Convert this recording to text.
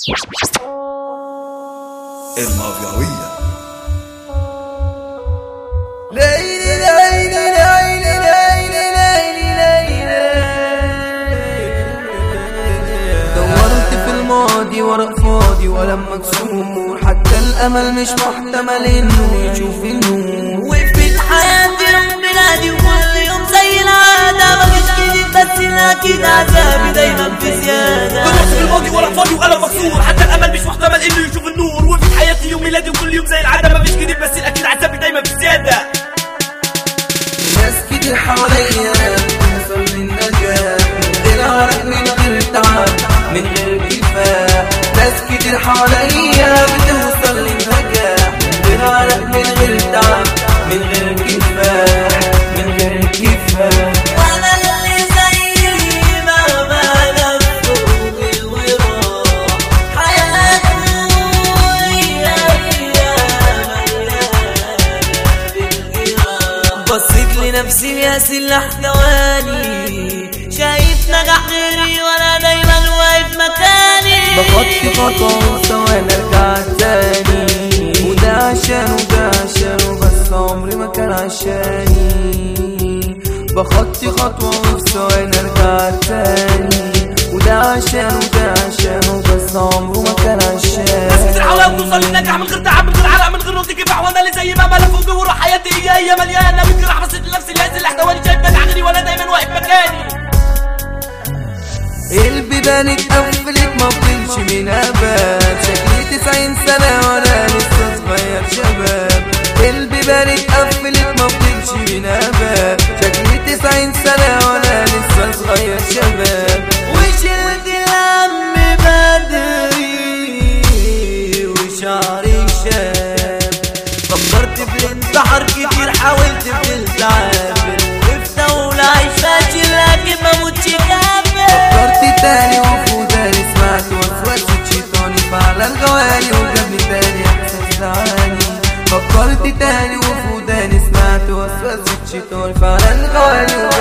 المافياوية ليلي ليلي ليلي ليلي ليلي ليلي دورت في الماضي ورق فاضي ولم مكسور حتى الامل مش محتمل انه يشوف النور وقفت حياتي يوم بلادي وكل يوم زي العادة مفيش جديد بس الأكيد عذابي دايما في زيادة دورت في الماضي ورق فاضي وقلم مكسور حتى الامل مش محتمل انه يشوف النور وقفت حياتي يوم ميلادي وكل يوم زي العاده مفيش جديد بس الاكيد عذابي دايما بزياده ناس كتير حواليا توصل للنجاة من غير عرق من غير تعب من غير كفاح ناس كتير حواليا بتوصل للنجاح من غير عرق من غير تعب من غير كفاح من غير كفاح وأنا اللي زي ما بلفه بالوراح حياته هي هي مليانة بالجراح بصيت لنفسي يا سلاح ثواني شايف نجاح غيري وأنا دايما واقف مكاني بخطي خطوة وثواني ارجع تاني وده عشان وده عشان بس عمري ما كان عشاني بخطي خطوة وفي ثواني ارجع تاني وده عشان وده عشان بس عمره ما كان ناس كتير عشاني حواليا بتوصل للنجاح من غير تعب من غير عرق من غير رد كفاح وانا اللي زي ما بلف وجوه حياتي هي هي مليانه بالجراح بصيت لنفسي لازم الاحتواني شايف نجاح غيري وانا دايما واقف مكاني البيبان اتقفلت ما فضلش من ابد شكلي تسعين سنة وانا لسه صغير شباب البيبان اتقفلت ما فضلش من ابد شكلي تسعين سنة وانا لسه صغير شباب وشلت الهم بدري وشعري شاب فكرت بالانتحار كتير حاولت فضلت عافر وقفت اقول عايش فاشل لكن ما موتش كافر فكرت تاني وفوداني سمعت وسوسة شيطاني فعلا غواني وجابني تاني احساس دعاني فكرت تاني وفوداني سمعت وسوسة شيطاني فعلا غواني